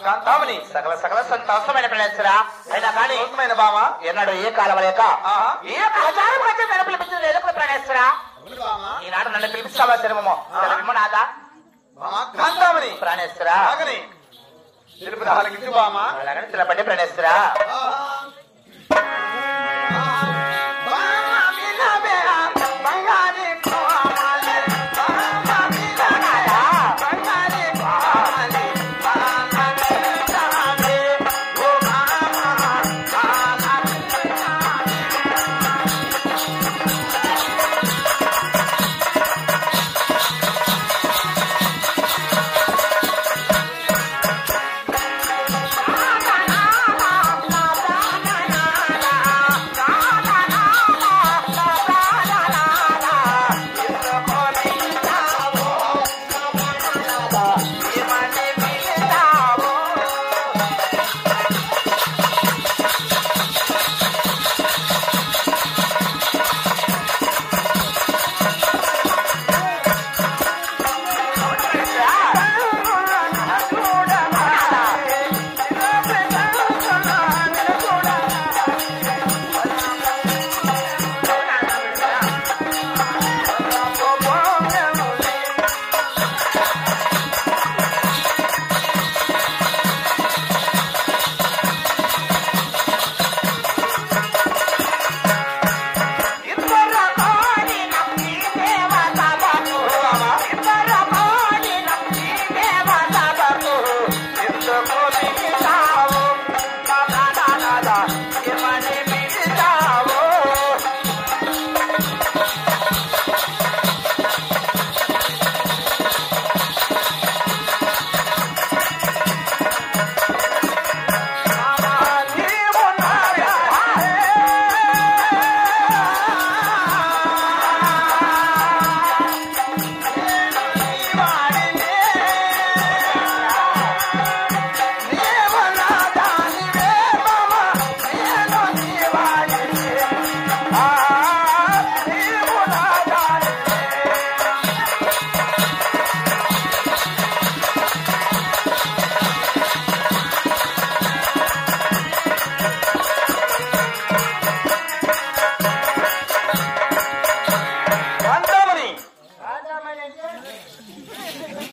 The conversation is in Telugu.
కాంతామని సకల సకల సంతోషమైన ప్రణేశ్వర అయినా కానీ కోసమైన బామ ఎన్నడు ఏ కాలం లేక ఆహా. ఈ యొక్క హజారం కంటే నన్ను పిలిపించిన ఎదుకు ప్రణేశ్వర అవును బామ ఈనాడు నన్ను పిలిపిస్తావా శరమము నాదా బామ కాంతామని ప్రాణేశ్వర ఆగని తెలుపు ఆలకించు బామ అలాగని తెలపండి ప్రణేశ్వర ఆహా.